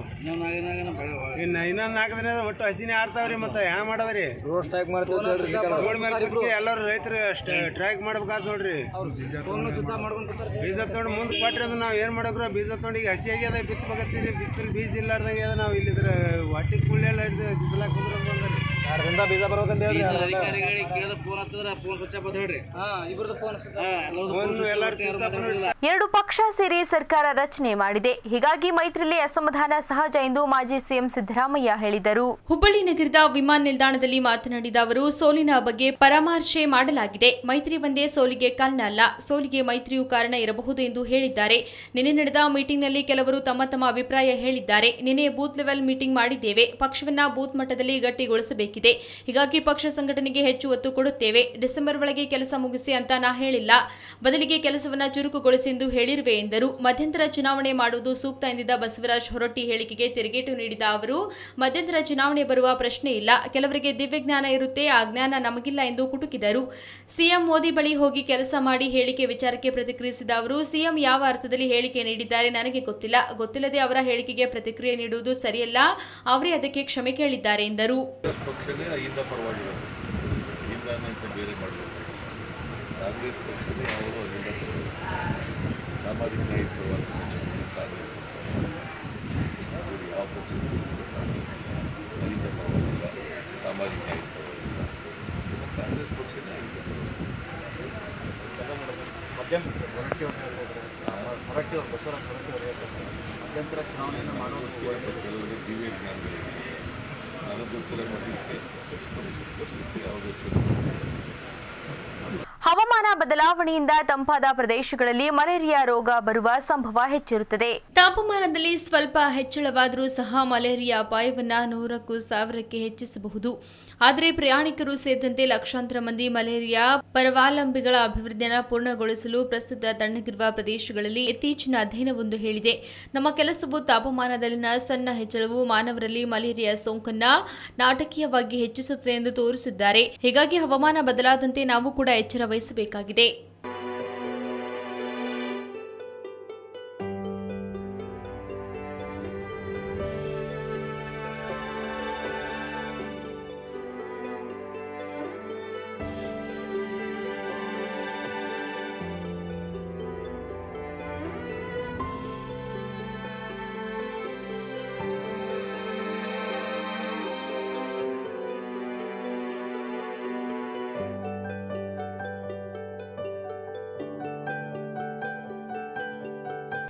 ಇನ್ನು ಇನ್ನೊಂದು ನಾಲ್ಕು ದಿನ ಒಟ್ಟು ಹಸಿನೇ ಆರ್ತಾವ್ರಿ ಮತ್ತೆ ಹ್ಯಾಂಗ ಮಾಡದ್ರಿ ರೋಡ್ ಸ್ಟ್ರೈಕ್ ಮಾಡ್ತೀವಿ ರೋಡ್ ಮೇಲೆ ಕುತ್ಕೆ ಎಲ್ಲರೂ ರೈತರು ಟ್ರ್ಯಾಕ್ ಮಾಡ್ಬೇಕಾದ್ ನೋಡ್ರಿ ಬೀಜ ತೊಗೊಂಡು ಮುಂದೆ ಕೊಟ್ರಿ ಅಂದ್ರೆ ನಾವು ಏನು ಮಾಡಕ್ರ ಬೀಜ ತೊಗೊಂಡು ಈಗ ಹಸಿ ಆಗ್ಯದ ಬಿತ್ತಬೇಕತ್ತೀರಿ ಬಿತ್ತಲ್ ಬೀಜ ಇಲ್ಲಾರ್ದಂಗೆ ಅದ ನಾವು ಇಲ್ಲಿದ್ರ ಹೊಟ್ಟೆ ಕುಳ್ಳಿ ಎಲ್ಲ ಹಿಡ್ದು ಬಿಸಿಲಾಕ ಕುಂದ್ರ ಬಂದ್ರಿ ಎರಡರಿಂದ ಬೀಜ ಬರ್ಬೇಕಂತ ಫೋನ್ ಎಲ್ಲಾರು ತೀರ್ಸಪ್ಪ ನೋಡ್ರಿ ಎರಡು ಪಕ್ಷ ಸೇರಿ ಸರ್ಕಾರ ರಚನೆ ಮಾಡಿದೆ ಹೀಗಾಗಿ ಮೈತ್ರಿಲಿ ಅಸಮಾಧಾನ ಸಹಜ ಎಂದು ಮಾಜಿ ಸಿಎಂ ಸಿದ್ದರಾಮಯ್ಯ ಹೇಳಿದರು ಹುಬ್ಬಳ್ಳಿ ನಗರದ ವಿಮಾನ ನಿಲ್ದಾಣದಲ್ಲಿ ಮಾತನಾಡಿದ ಅವರು ಸೋಲಿನ ಬಗ್ಗೆ ಪರಾಮರ್ಶೆ ಮಾಡಲಾಗಿದೆ ಮೈತ್ರಿ ಒಂದೇ ಸೋಲಿಗೆ ಕಾರಣ ಅಲ್ಲ ಸೋಲಿಗೆ ಮೈತ್ರಿಯು ಕಾರಣ ಇರಬಹುದು ಎಂದು ಹೇಳಿದ್ದಾರೆ ನಿನ್ನೆ ನಡೆದ ಮೀಟಿಂಗ್ನಲ್ಲಿ ಕೆಲವರು ತಮ್ಮ ತಮ್ಮ ಅಭಿಪ್ರಾಯ ಹೇಳಿದ್ದಾರೆ ನಿನ್ನೆ ಬೂತ್ ಲೆವೆಲ್ ಮೀಟಿಂಗ್ ಮಾಡಿದ್ದೇವೆ ಪಕ್ಷವನ್ನ ಬೂತ್ ಮಟ್ಟದಲ್ಲಿ ಗಟ್ಟಿಗೊಳಿಸಬೇಕಿದೆ ಹೀಗಾಗಿ ಪಕ್ಷ ಸಂಘಟನೆಗೆ ಹೆಚ್ಚು ಒತ್ತು ಕೊಡುತ್ತೇವೆ ಡಿಸೆಂಬರ್ ಒಳಗೆ ಕೆಲಸ ಮುಗಿಸಿ ಅಂತ ನಾ ಹೇಳಿಲ್ಲ ಬದಲಿಗೆ ಕೆಲಸವನ್ನ ಚುರುಕುಗೊಳಿಸಿ ಎಂದು ಹೇಳಿರುವೆ ಎಂದರು ಮಧ್ಯಂತರ ಚುನಾವಣೆ ಮಾಡುವುದು ಸೂಕ್ತ ಎಂದಿದ್ದ ಬಸವರಾಜ ಹೊರಟ್ಟಿ ಹೇಳಿಕೆಗೆ ತಿರುಗೇಟು ನೀಡಿದ ಅವರು ಮಧ್ಯಂತರ ಚುನಾವಣೆ ಬರುವ ಪ್ರಶ್ನೆ ಇಲ್ಲ ಕೆಲವರಿಗೆ ದಿವ್ಯಜ್ಞಾನ ಇರುತ್ತೆ ಆ ಜ್ಞಾನ ನಮಗಿಲ್ಲ ಎಂದು ಕುಟುಕಿದರು ಸಿಎಂ ಮೋದಿ ಬಳಿ ಹೋಗಿ ಕೆಲಸ ಮಾಡಿ ಹೇಳಿಕೆ ವಿಚಾರಕ್ಕೆ ಪ್ರತಿಕ್ರಿಯಿಸಿದ ಅವರು ಸಿಎಂ ಯಾವ ಅರ್ಥದಲ್ಲಿ ಹೇಳಿಕೆ ನೀಡಿದ್ದಾರೆ ನನಗೆ ಗೊತ್ತಿಲ್ಲ ಗೊತ್ತಿಲ್ಲದೆ ಅವರ ಹೇಳಿಕೆಗೆ ಪ್ರತಿಕ್ರಿಯೆ ನೀಡುವುದು ಸರಿಯಲ್ಲ ಅವರೇ ಅದಕ್ಕೆ ಕ್ಷಮೆ ಕೇಳಿದ್ದಾರೆ ಎಂದರು ಪಕ್ಷನೇ ಅಹಿಂದ ಪರವಾಗಿರೋದು ಹಿಂದಾನೆ ಅಂತ ಬೇರೆ ಮಾಡಬೇಕು ಕಾಂಗ್ರೆಸ್ ಪಕ್ಷನೇ ಅವರು ಅಹಿಂದ ಪರವಾಗಿ ಸಾಮಾಜಿಕ ನ್ಯಾಯ ಪರವಾಗಿ ಕಾಂಗ್ರೆಸ್ ಪಕ್ಷ ಅವರು ಯಾವ ಪಕ್ಷಕ್ಕೂ ಅಹಿಂದ ಪರವಾಗಿಲ್ಲ ಸಾಮಾಜಿಕ ನ್ಯಾಯ ಪರವಾಗಿಲ್ಲ ಮತ್ತು ಕಾಂಗ್ರೆಸ್ ಪಕ್ಷನೇ ಅಹಿಂದ ಕೆಲವರಿಗೆ ದಿವ್ಯ ಜ್ಞಾನಗಳಿದೆ ನನಗೆ ಗೊತ್ತಿರೋ ಮಟ್ಟಿಗೆ ಯಾವುದೇ ಚುನಾವಣೆ ಹವಾಮಾನ ಬದಲಾವಣೆಯಿಂದ ತಂಪಾದ ಪ್ರದೇಶಗಳಲ್ಲಿ ಮಲೇರಿಯಾ ರೋಗ ಬರುವ ಸಂಭವ ಹೆಚ್ಚಿರುತ್ತದೆ ತಾಪಮಾನದಲ್ಲಿ ಸ್ವಲ್ಪ ಹೆಚ್ಚಳವಾದರೂ ಸಹ ಮಲೇರಿಯಾ ಅಪಾಯವನ್ನ ನೂರಕ್ಕೂ ಸಾವಿರಕ್ಕೆ ಹೆಚ್ಚಿಸಬಹುದು ಆದರೆ ಪ್ರಯಾಣಿಕರು ಸೇರಿದಂತೆ ಲಕ್ಷಾಂತರ ಮಂದಿ ಮಲೇರಿಯಾ ಪರವಾಲಂಬಿಗಳ ಅಭಿವೃದ್ಧಿಯನ್ನು ಪೂರ್ಣಗೊಳಿಸಲು ಪ್ರಸ್ತುತ ತಣ್ಣಗಿರುವ ಪ್ರದೇಶಗಳಲ್ಲಿ ಇತ್ತೀಚಿನ ಅಧ್ಯಯನವೊಂದು ಹೇಳಿದೆ ನಮ್ಮ ಕೆಲಸವು ತಾಪಮಾನದಲ್ಲಿನ ಸಣ್ಣ ಹೆಚ್ಚಳವು ಮಾನವರಲ್ಲಿ ಮಲೇರಿಯಾ ಸೋಂಕನ್ನ ನಾಟಕೀಯವಾಗಿ ಹೆಚ್ಚಿಸುತ್ತದೆ ಎಂದು ತೋರಿಸಿದ್ದಾರೆ ಹೀಗಾಗಿ ಹವಾಮಾನ ಬದಲಾದಂತೆ ನಾವು ಕೂಡ ಎಚ್ಚರ ವಹಿಸಬೇಕಾಗಿದೆ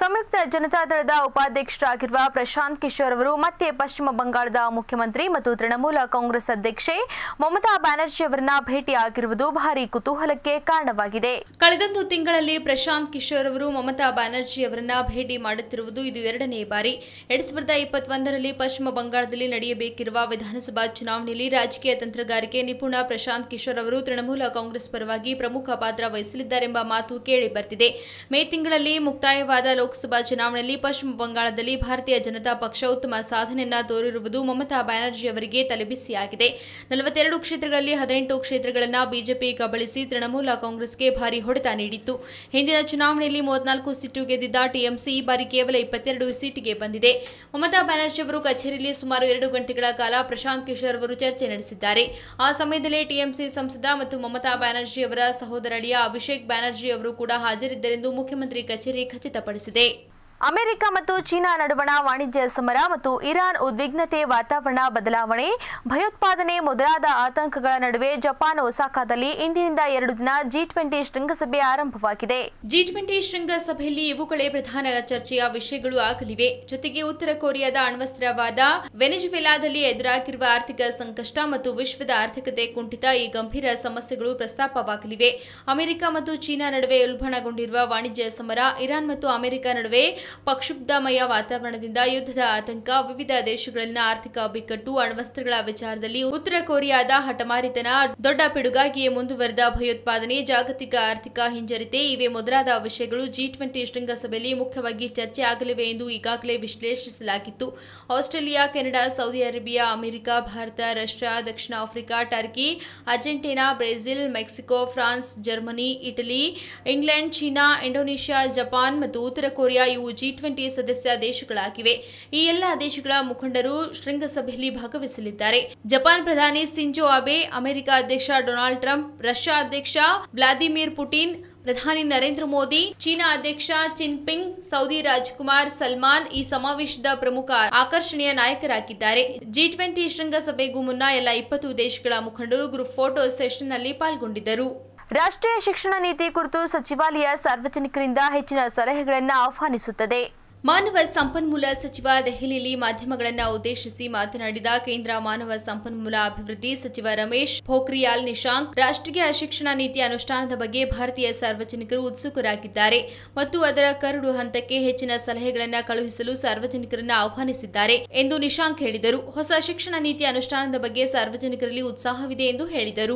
ಸಂಯುಕ್ತ ಜನತಾದಳದ ಉಪಾಧ್ಯಕ್ಷರಾಗಿರುವ ಪ್ರಶಾಂತ್ ಕಿಶೋರ್ ಅವರು ಮತ್ತೆ ಪಶ್ಚಿಮ ಬಂಗಾಳದ ಮುಖ್ಯಮಂತ್ರಿ ಮತ್ತು ತೃಣಮೂಲ ಕಾಂಗ್ರೆಸ್ ಅಧ್ಯಕ್ಷೆ ಮಮತಾ ಬ್ಯಾನರ್ಜಿ ಅವರನ್ನ ಭೇಟಿಯಾಗಿರುವುದು ಭಾರಿ ಕುತೂಹಲಕ್ಕೆ ಕಾರಣವಾಗಿದೆ ಕಳೆದೊಂದು ತಿಂಗಳಲ್ಲಿ ಪ್ರಶಾಂತ್ ಕಿಶೋರ್ ಅವರು ಮಮತಾ ಬ್ಯಾನರ್ಜಿ ಅವರನ್ನ ಭೇಟಿ ಮಾಡುತ್ತಿರುವುದು ಇದು ಎರಡನೇ ಬಾರಿ ಎರಡ್ ಸಾವಿರದ ಇಪ್ಪತ್ತೊಂದರಲ್ಲಿ ಪಶ್ಚಿಮ ಬಂಗಾಳದಲ್ಲಿ ನಡೆಯಬೇಕಿರುವ ವಿಧಾನಸಭಾ ಚುನಾವಣೆಯಲ್ಲಿ ರಾಜಕೀಯ ತಂತ್ರಗಾರಿಕೆ ನಿಪುಣ ಪ್ರಶಾಂತ್ ಕಿಶೋರ್ ಅವರು ತೃಣಮೂಲ ಕಾಂಗ್ರೆಸ್ ಪರವಾಗಿ ಪ್ರಮುಖ ಪಾತ್ರ ವಹಿಸಲಿದ್ದಾರೆಂಬ ಮಾತು ಕೇಳಿ ಬರ್ತಿದೆ ಮೇ ತಿಂಗಳಲ್ಲಿ ಮುಕ್ತಾಯವಾದ ಲೋಕಸಭಾ ಚುನಾವಣೆಯಲ್ಲಿ ಪಶ್ಚಿಮ ಬಂಗಾಳದಲ್ಲಿ ಭಾರತೀಯ ಜನತಾ ಪಕ್ಷ ಉತ್ತಮ ಸಾಧನೆಯನ್ನ ತೋರಿರುವುದು ಮಮತಾ ಬ್ಯಾನರ್ಜಿ ಅವರಿಗೆ ತಲೆಬಿಸಿಯಾಗಿದೆ ನಲವತ್ತೆರಡು ಕ್ಷೇತ್ರಗಳಲ್ಲಿ ಹದಿನೆಂಟು ಕ್ಷೇತ್ರಗಳನ್ನು ಬಿಜೆಪಿ ಕಬಳಿಸಿ ತೃಣಮೂಲ ಕಾಂಗ್ರೆಸ್ಗೆ ಭಾರಿ ಹೊಡೆತ ನೀಡಿತ್ತು ಹಿಂದಿನ ಚುನಾವಣೆಯಲ್ಲಿ ಮೂವತ್ನಾಲ್ಕು ಸೀಟು ಗೆದ್ದಿದ್ದ ಟಿಎಂಸಿ ಈ ಬಾರಿ ಕೇವಲ ಇಪ್ಪತ್ತೆರಡು ಸೀಟಿಗೆ ಬಂದಿದೆ ಮಮತಾ ಬ್ಯಾನರ್ಜಿ ಅವರು ಕಚೇರಿಯಲ್ಲಿ ಸುಮಾರು ಎರಡು ಗಂಟೆಗಳ ಕಾಲ ಪ್ರಶಾಂತ್ ಕಿಶೋರ್ ಅವರು ಚರ್ಚೆ ನಡೆಸಿದ್ದಾರೆ ಆ ಸಮಯದಲ್ಲಿ ಟಿಎಂಸಿ ಸಂಸದ ಮತ್ತು ಮಮತಾ ಬ್ಯಾನರ್ಜಿ ಅವರ ಸಹೋದರಳಿಯ ಅಭಿಷೇಕ್ ಬ್ಯಾನರ್ಜಿ ಅವರು ಕೂಡ ಹಾಜರಿದ್ದರೆಂದು ಮುಖ್ಯಮಂತ್ರಿ ಕಚೇರಿ ಖಚಿತಪಡಿಸಿದೆ ಅಮೆರಿಕ ಮತ್ತು ಚೀನಾ ನಡುವಣ ವಾಣಿಜ್ಯ ಸಮರ ಮತ್ತು ಇರಾನ್ ಉದ್ವಿಗ್ನತೆ ವಾತಾವರಣ ಬದಲಾವಣೆ ಭಯೋತ್ಪಾದನೆ ಮೊದಲಾದ ಆತಂಕಗಳ ನಡುವೆ ಜಪಾನ್ ಒಸಾಕಾದಲ್ಲಿ ಇಂದಿನಿಂದ ಎರಡು ದಿನ ಜಿ ಟ್ವೆಂಟಿ ಶೃಂಗಸಭೆ ಆರಂಭವಾಗಿದೆ ಜಿ ಟ್ವೆಂಟಿ ಶೃಂಗಸಭೆಯಲ್ಲಿ ಇವುಗಳೇ ಪ್ರಧಾನ ಚರ್ಚೆಯ ವಿಷಯಗಳು ಆಗಲಿವೆ ಜೊತೆಗೆ ಉತ್ತರ ಕೊರಿಯಾದ ಅಣ್ವಸ್ತ್ರವಾದ ವೆನೆಜುವೆಲಾದಲ್ಲಿ ಎದುರಾಗಿರುವ ಆರ್ಥಿಕ ಸಂಕಷ್ಟ ಮತ್ತು ವಿಶ್ವದ ಆರ್ಥಿಕತೆ ಕುಂಠಿತ ಈ ಗಂಭೀರ ಸಮಸ್ಯೆಗಳು ಪ್ರಸ್ತಾಪವಾಗಲಿವೆ ಅಮೆರಿಕ ಮತ್ತು ಚೀನಾ ನಡುವೆ ಉಲ್ಬಣಗೊಂಡಿರುವ ವಾಣಿಜ್ಯ ಸಮರ ಇರಾನ್ ಮತ್ತು ಅಮೆರಿಕ ನಡುವೆ ಪ್ರಕ್ಷುಬ್ಧಮಯ ವಾತಾವರಣದಿಂದ ಯುದ್ಧದ ಆತಂಕ ವಿವಿಧ ದೇಶಗಳಲ್ಲಿನ ಆರ್ಥಿಕ ಬಿಕ್ಕಟ್ಟು ಅಣ್ವಸ್ತ್ರಗಳ ವಿಚಾರದಲ್ಲಿ ಉತ್ತರ ಕೊರಿಯಾದ ಹಠಮಾರಿತನ ದೊಡ್ಡ ಪಿಡುಗಾಗಿಯೇ ಮುಂದುವರೆದ ಭಯೋತ್ಪಾದನೆ ಜಾಗತಿಕ ಆರ್ಥಿಕ ಹಿಂಜರಿತೆ ಇವೆ ಮೊದಲಾದ ವಿಷಯಗಳು ಜಿ ಟ್ವೆಂಟಿ ಶೃಂಗಸಭೆಯಲ್ಲಿ ಮುಖ್ಯವಾಗಿ ಚರ್ಚೆ ಆಗಲಿವೆ ಎಂದು ಈಗಾಗಲೇ ವಿಶ್ಲೇಷಿಸಲಾಗಿತ್ತು Australia Canada Saudi Arabia America Bharat Russia ದಕ್ಷಿಣ Africa Turkey Argentina Brazil Mexico France Germany Italy England ಚೀನಾ ಇಂಡೋನೇಷ್ಯಾ ಜಪಾನ್ ಮತ್ತು ಉತ್ತರ ಕೊರಿಯಾ ಇವು ಜಿ ಟ್ವೆಂಟಿ ಸದಸ್ಯ ದೇಶಗಳಾಗಿವೆ ಈ ಎಲ್ಲ ದೇಶಗಳ ಮುಖಂಡರು ಶೃಂಗಸಭೆಯಲ್ಲಿ ಭಾಗವಹಿಸಲಿದ್ದಾರೆ ಜಪಾನ್ ಪ್ರಧಾನಿ ಸಿಂಜೋ ಅಬೆ ಅಮೆರಿಕ ಅಧ್ಯಕ್ಷ ಡೊನಾಲ್ಡ್ ಟ್ರಂಪ್ ರಷ್ಯಾ ಅಧ್ಯಕ್ಷ ವ್ಲಾದಿಮಿರ್ ಪುಟಿನ್ ಪ್ರಧಾನಿ ನರೇಂದ್ರ ಮೋದಿ ಚೀನಾ ಅಧ್ಯಕ್ಷ ಜಿನ್ಪಿಂಗ್ ಸೌದಿ ರಾಜಕುಮಾರ್ ಸಲ್ಮಾನ್ ಈ ಸಮಾವೇಶದ ಪ್ರಮುಖ ಆಕರ್ಷಣೆಯ ನಾಯಕರಾಗಿದ್ದಾರೆ ಜಿ ಟ್ವೆಂಟಿ ಶೃಂಗಸಭೆಗೂ ಮುನ್ನ ಎಲ್ಲ ಇಪ್ಪತ್ತು ದೇಶಗಳ ಮುಖಂಡರು ಗ್ರೂಪ್ ಫೋಟೋ ಸೆಷನ್ನಲ್ಲಿ ಪಾಲ್ಗೊಂಡಿದ್ದರು ರಾಷ್ಟ್ರೀಯ ಶಿಕ್ಷಣ ನೀತಿ ಕುರಿತು ಸಚಿವಾಲಯ ಸಾರ್ವಜನಿಕರಿಂದ ಹೆಚ್ಚಿನ ಸಲಹೆಗಳನ್ನು ಆಹ್ವಾನಿಸುತ್ತದೆ ಮಾನವ ಸಂಪನ್ಮೂಲ ಸಚಿವ ದೆಹಲಿಯಲ್ಲಿ ಮಾಧ್ಯಮಗಳನ್ನು ಉದ್ದೇಶಿಸಿ ಮಾತನಾಡಿದ ಕೇಂದ್ರ ಮಾನವ ಸಂಪನ್ಮೂಲ ಅಭಿವೃದ್ಧಿ ಸಚಿವ ರಮೇಶ್ ಪೋಖ್ರಿಯಾಲ್ ನಿಶಾಂಕ್ ರಾಷ್ಟ್ರೀಯ ಶಿಕ್ಷಣ ನೀತಿ ಅನುಷ್ಠಾನದ ಬಗ್ಗೆ ಭಾರತೀಯ ಸಾರ್ವಜನಿಕರು ಉತ್ಸುಕರಾಗಿದ್ದಾರೆ ಮತ್ತು ಅದರ ಕರಡು ಹಂತಕ್ಕೆ ಹೆಚ್ಚಿನ ಸಲಹೆಗಳನ್ನು ಕಳುಹಿಸಲು ಸಾರ್ವಜನಿಕರನ್ನು ಆಹ್ವಾನಿಸಿದ್ದಾರೆ ಎಂದು ನಿಶಾಂಕ್ ಹೇಳಿದರು ಹೊಸ ಶಿಕ್ಷಣ ನೀತಿ ಅನುಷ್ಠಾನದ ಬಗ್ಗೆ ಸಾರ್ವಜನಿಕರಲ್ಲಿ ಉತ್ಸಾಹವಿದೆ ಎಂದು ಹೇಳಿದರು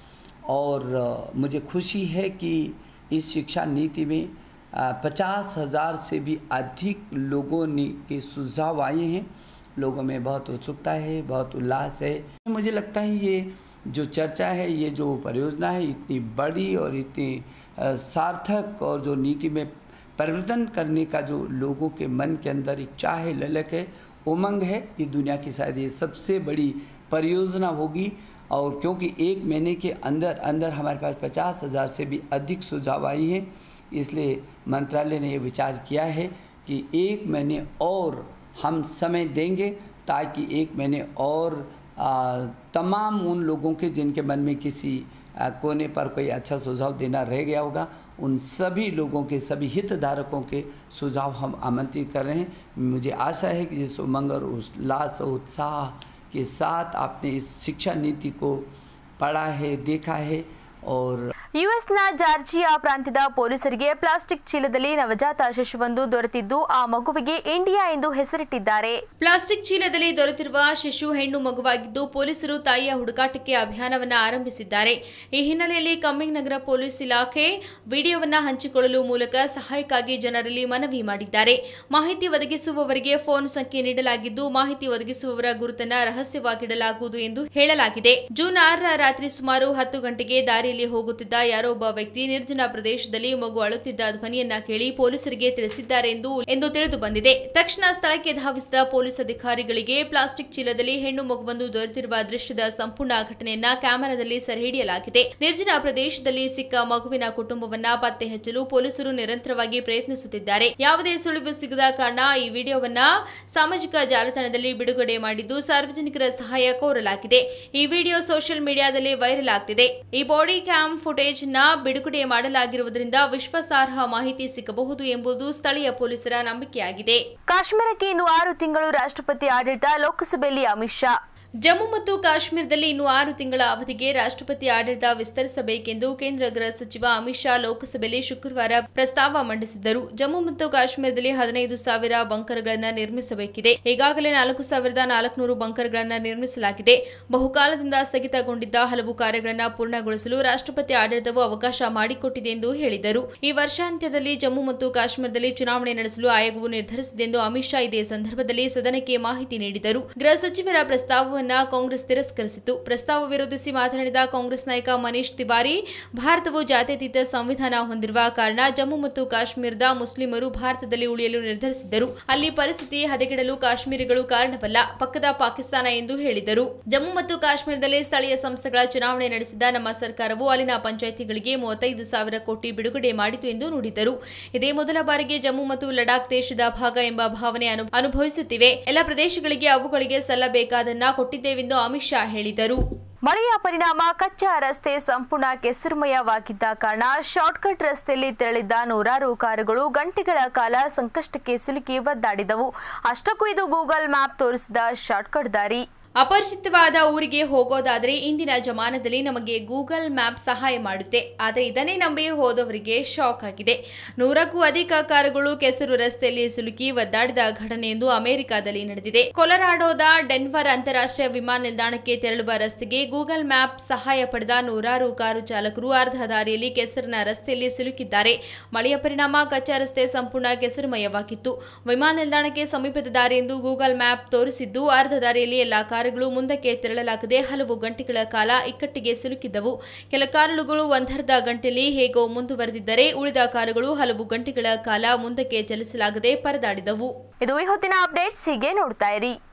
और मुझे खुशी है कि इस शिक्षा नीति में पचास हज़ार से भी अधिक लोगों ने के सुझाव आए हैं लोगों में बहुत उत्सुकता है बहुत उल्लास है मुझे लगता है ये जो चर्चा है ये जो परियोजना है इतनी बड़ी और इतनी सार्थक और जो नीति में परिवर्तन करने का जो लोगों के मन के अंदर एक चाह है ललक है उमंग है ये दुनिया की शायद ये सबसे बड़ी परियोजना होगी और क्योंकि एक महीने के अंदर अंदर हमारे पास पचास हज़ार से भी अधिक सुझाव आई हैं इसलिए मंत्रालय ने ये विचार किया है कि एक महीने और हम समय देंगे ताकि एक महीने और आ, तमाम उन लोगों के जिनके मन में किसी आ, कोने पर कोई अच्छा सुझाव देना रह गया होगा उन सभी लोगों के सभी हितधारकों के सुझाव हम आमंत्रित कर रहे हैं मुझे आशा है कि जिस उमंग और उल्लास और उत्साह के साथ आपने इस शिक्षा नीति को पढ़ा है देखा है और ಯುಎಸ್ನ ಜಾರ್ಜಿಯಾ ಪ್ರಾಂತ್ಯದ ಪೊಲೀಸರಿಗೆ ಪ್ಲಾಸ್ಟಿಕ್ ಚೀಲದಲ್ಲಿ ನವಜಾತ ಶಿಶುವೊಂದು ದೊರೆತಿದ್ದು ಆ ಮಗುವಿಗೆ ಇಂಡಿಯಾ ಎಂದು ಹೆಸರಿಟ್ಟಿದ್ದಾರೆ ಪ್ಲಾಸ್ಟಿಕ್ ಚೀಲದಲ್ಲಿ ದೊರೆತಿರುವ ಶಿಶು ಹೆಣ್ಣು ಮಗುವಾಗಿದ್ದು ಪೊಲೀಸರು ತಾಯಿಯ ಹುಡುಕಾಟಕ್ಕೆ ಅಭಿಯಾನವನ್ನ ಆರಂಭಿಸಿದ್ದಾರೆ ಈ ಹಿನ್ನೆಲೆಯಲ್ಲಿ ಕಮ್ಮಿಂಗ್ ನಗರ ಪೊಲೀಸ್ ಇಲಾಖೆ ವಿಡಿಯೋವನ್ನ ಹಂಚಿಕೊಳ್ಳಲು ಮೂಲಕ ಸಹಾಯಕ್ಕಾಗಿ ಜನರಲ್ಲಿ ಮನವಿ ಮಾಡಿದ್ದಾರೆ ಮಾಹಿತಿ ಒದಗಿಸುವವರಿಗೆ ಫೋನ್ ಸಂಖ್ಯೆ ನೀಡಲಾಗಿದ್ದು ಮಾಹಿತಿ ಒದಗಿಸುವವರ ಗುರುತನ್ನ ರಹಸ್ಯವಾಗಿಡಲಾಗುವುದು ಎಂದು ಹೇಳಲಾಗಿದೆ ಜೂನ್ ಆರರ ರಾತ್ರಿ ಸುಮಾರು ಹತ್ತು ಗಂಟೆಗೆ ದಾರಿಯಲ್ಲಿ ಹೋಗುತ್ತಿದ್ದ ಯಾರೋ ಒಬ್ಬ ವ್ಯಕ್ತಿ ನಿರ್ಜನ ಪ್ರದೇಶದಲ್ಲಿ ಮಗು ಅಳುತ್ತಿದ್ದ ಧ್ವನಿಯನ್ನ ಕೇಳಿ ಪೊಲೀಸರಿಗೆ ತಿಳಿಸಿದ್ದಾರೆ ಎಂದು ಎಂದು ತಿಳಿದು ಬಂದಿದೆ ತಕ್ಷಣ ಸ್ಥಳಕ್ಕೆ ಧಾವಿಸಿದ ಪೊಲೀಸ್ ಅಧಿಕಾರಿಗಳಿಗೆ ಪ್ಲಾಸ್ಟಿಕ್ ಚೀಲದಲ್ಲಿ ಹೆಣ್ಣು ಮಗುವೊಂದು ದೊರೆತಿರುವ ದೃಶ್ಯದ ಸಂಪೂರ್ಣ ಘಟನೆಯನ್ನ ಕ್ಯಾಮೆರಾದಲ್ಲಿ ಸೆರೆ ಹಿಡಿಯಲಾಗಿದೆ ನಿರ್ಜನ ಪ್ರದೇಶದಲ್ಲಿ ಸಿಕ್ಕ ಮಗುವಿನ ಕುಟುಂಬವನ್ನ ಪತ್ತೆ ಹಚ್ಚಲು ಪೊಲೀಸರು ನಿರಂತರವಾಗಿ ಪ್ರಯತ್ನಿಸುತ್ತಿದ್ದಾರೆ ಯಾವುದೇ ಸುಳಿವು ಸಿಗದ ಕಾರಣ ಈ ವಿಡಿಯೋವನ್ನ ಸಾಮಾಜಿಕ ಜಾಲತಾಣದಲ್ಲಿ ಬಿಡುಗಡೆ ಮಾಡಿದ್ದು ಸಾರ್ವಜನಿಕರ ಸಹಾಯ ಕೋರಲಾಗಿದೆ ಈ ವಿಡಿಯೋ ಸೋಷಿಯಲ್ ಮೀಡಿಯಾದಲ್ಲಿ ವೈರಲ್ ಆಗ್ತಿದೆ ಈ ಬಾಡಿ ಕ್ಯಾಮ್ ಫುಟೇಜ್ ನ ಬಿಡುಗಡೆ ಮಾಡಲಾಗಿರುವುದರಿಂದ ವಿಶ್ವಾಸಾರ್ಹ ಮಾಹಿತಿ ಸಿಗಬಹುದು ಎಂಬುದು ಸ್ಥಳೀಯ ಪೊಲೀಸರ ನಂಬಿಕೆಯಾಗಿದೆ ಕಾಶ್ಮೀರಕ್ಕೆ ಇನ್ನು ಆರು ತಿಂಗಳು ರಾಷ್ಟ್ರಪತಿ ಆಡಳಿತ ಲೋಕಸಭೆಯಲ್ಲಿ ಅಮಿತ್ ಶಾ ಜಮ್ಮು ಮತ್ತು ಕಾಶ್ಮೀರದಲ್ಲಿ ಇನ್ನು ಆರು ತಿಂಗಳ ಅವಧಿಗೆ ರಾಷ್ಟ್ರಪತಿ ಆಡಳಿತ ವಿಸ್ತರಿಸಬೇಕೆಂದು ಕೇಂದ್ರ ಗೃಹ ಸಚಿವ ಅಮಿತ್ ಶಾ ಲೋಕಸಭೆಯಲ್ಲಿ ಶುಕ್ರವಾರ ಪ್ರಸ್ತಾವ ಮಂಡಿಸಿದ್ದರು ಜಮ್ಮು ಮತ್ತು ಕಾಶ್ಮೀರದಲ್ಲಿ ಹದಿನೈದು ಸಾವಿರ ಬಂಕರ್ಗಳನ್ನು ನಿರ್ಮಿಸಬೇಕಿದೆ ಈಗಾಗಲೇ ನಾಲ್ಕು ಸಾವಿರದ ನಾಲ್ಕುನೂರು ಬಂಕರ್ಗಳನ್ನು ನಿರ್ಮಿಸಲಾಗಿದೆ ಬಹುಕಾಲದಿಂದ ಸ್ಥಗಿತಗೊಂಡಿದ್ದ ಹಲವು ಕಾರ್ಯಗಳನ್ನು ಪೂರ್ಣಗೊಳಿಸಲು ರಾಷ್ಟ್ರಪತಿ ಆಡಳಿತವು ಅವಕಾಶ ಮಾಡಿಕೊಟ್ಟಿದೆ ಎಂದು ಹೇಳಿದರು ಈ ವರ್ಷಾಂತ್ಯದಲ್ಲಿ ಜಮ್ಮು ಮತ್ತು ಕಾಶ್ಮೀರದಲ್ಲಿ ಚುನಾವಣೆ ನಡೆಸಲು ಆಯೋಗವು ನಿರ್ಧರಿಸಿದೆ ಎಂದು ಅಮಿತ್ ಶಾ ಇದೇ ಸಂದರ್ಭದಲ್ಲಿ ಸದನಕ್ಕೆ ಮಾಹಿತಿ ನೀಡಿದರು ಗೃಹ ಸಚಿವರ ಪ್ರಸ್ತಾವವನ್ನ ಕಾಂಗ್ರೆಸ್ ತಿರಸ್ಕರಿಸಿತು ಪ್ರಸ್ತಾವ ವಿರೋಧಿಸಿ ಮಾತನಾಡಿದ ಕಾಂಗ್ರೆಸ್ ನಾಯಕ ಮನೀಶ್ ತಿವಾರಿ ಭಾರತವು ಜಾತ್ಯತೀತ ಸಂವಿಧಾನ ಹೊಂದಿರುವ ಕಾರಣ ಜಮ್ಮು ಮತ್ತು ಕಾಶ್ಮೀರದ ಮುಸ್ಲಿಮರು ಭಾರತದಲ್ಲಿ ಉಳಿಯಲು ನಿರ್ಧರಿಸಿದ್ದರು ಅಲ್ಲಿ ಪರಿಸ್ಥಿತಿ ಹದಗೆಡಲು ಕಾಶ್ಮೀರಿಗಳು ಕಾರಣವಲ್ಲ ಪಕ್ಕದ ಪಾಕಿಸ್ತಾನ ಎಂದು ಹೇಳಿದರು ಜಮ್ಮು ಮತ್ತು ಕಾಶ್ಮೀರದಲ್ಲಿ ಸ್ಥಳೀಯ ಸಂಸ್ಥೆಗಳ ಚುನಾವಣೆ ನಡೆಸಿದ ನಮ್ಮ ಸರ್ಕಾರವು ಅಲ್ಲಿನ ಪಂಚಾಯಿತಿಗಳಿಗೆ ಮೂವತ್ತೈದು ಸಾವಿರ ಕೋಟಿ ಬಿಡುಗಡೆ ಮಾಡಿತು ಎಂದು ನುಡಿದರು ಇದೇ ಮೊದಲ ಬಾರಿಗೆ ಜಮ್ಮು ಮತ್ತು ಲಡಾಖ್ ದೇಶದ ಭಾಗ ಎಂಬ ಭಾವನೆ ಅನು- ಅನುಭವಿಸುತ್ತಿವೆ ಎಲ್ಲ ಪ್ರದೇಶಗಳಿಗೆ ಅವುಗಳಿಗೆ ಸಲ್ಲಬೇಕಾದನ್ನ ಕೊಟ್ಟಿದ್ದೇವೆಂದು ಅಮಿತ್ ಶಾ ಹೇಳಿದರು ಮಳೆಯ ಪರಿಣಾಮ ಕಚ್ಚಾ ರಸ್ತೆ ಸಂಪೂರ್ಣ ಕೆಸರುಮಯವಾಗಿದ್ದ ಕಾರಣ ಶಾರ್ಟ್ಕಟ್ ರಸ್ತೆಯಲ್ಲಿ ತೆರಳಿದ್ದ ನೂರಾರು ಕಾರುಗಳು ಗಂಟೆಗಳ ಕಾಲ ಸಂಕಷ್ಟಕ್ಕೆ ಸಿಲುಕಿ ಒದ್ದಾಡಿದವು ಅಷ್ಟಕ್ಕೂ ಇದು ಗೂಗಲ್ ಮ್ಯಾಪ್ ತೋರಿಸಿದ ಶಾರ್ಟ್ಕಟ್ ದಾರಿ ಅಪರಿಚಿತವಾದ ಊರಿಗೆ ಹೋಗೋದಾದರೆ ಇಂದಿನ ಜಮಾನದಲ್ಲಿ ನಮಗೆ ಗೂಗಲ್ ಮ್ಯಾಪ್ ಸಹಾಯ ಮಾಡುತ್ತೆ ಆದರೆ ಇದನ್ನೇ ನಂಬಿ ಹೋದವರಿಗೆ ಶಾಕ್ ಆಗಿದೆ ನೂರಕ್ಕೂ ಅಧಿಕ ಕಾರುಗಳು ಕೆಸರು ರಸ್ತೆಯಲ್ಲಿ ಸಿಲುಕಿ ಒದ್ದಾಡಿದ ಘಟನೆಯೊಂದು ಅಮೆರಿಕದಲ್ಲಿ ನಡೆದಿದೆ ಕೊಲರಾಡೋದ ಡೆನ್ವರ್ ಅಂತಾರಾಷ್ಟ್ರೀಯ ವಿಮಾನ ನಿಲ್ದಾಣಕ್ಕೆ ತೆರಳುವ ರಸ್ತೆಗೆ ಗೂಗಲ್ ಮ್ಯಾಪ್ ಸಹಾಯ ಪಡೆದ ನೂರಾರು ಕಾರು ಚಾಲಕರು ಅರ್ಧ ದಾರಿಯಲ್ಲಿ ಕೆಸರಿನ ರಸ್ತೆಯಲ್ಲಿ ಸಿಲುಕಿದ್ದಾರೆ ಮಳೆಯ ಪರಿಣಾಮ ಕಚ್ಚಾ ರಸ್ತೆ ಸಂಪೂರ್ಣ ಕೆಸರುಮಯವಾಗಿತ್ತು ವಿಮಾನ ನಿಲ್ದಾಣಕ್ಕೆ ಸಮೀಪದ ದಾರಿ ಎಂದು ಗೂಗಲ್ ಮ್ಯಾಪ್ ತೋರಿಸಿದ್ದು ಅರ್ಧ ದಾರಿಯಲ್ಲಿ ಎಲ್ಲಾ ಕಾರುಗಳು ಮುಂದಕ್ಕೆ ತೆರಳಲಾಗದೆ ಹಲವು ಗಂಟೆಗಳ ಕಾಲ ಇಕ್ಕಟ್ಟಿಗೆ ಸಿಲುಕಿದ್ದವು ಕೆಲ ಕಾರುಗಳು ಒಂದರ್ಧ ಗಂಟೆಯಲ್ಲಿ ಹೇಗೋ ಮುಂದುವರೆದಿದ್ದರೆ ಉಳಿದ ಕಾರುಗಳು ಹಲವು ಗಂಟೆಗಳ ಕಾಲ ಮುಂದಕ್ಕೆ ಚಲಿಸಲಾಗದೆ ಪರದಾಡಿದವು ಇದು ಈ ಹೊತ್ತಿನ ಅಪ್ಡೇಟ್ಸ್ ಹೀಗೆ ನೋಡ್ತಾ ಇರಿ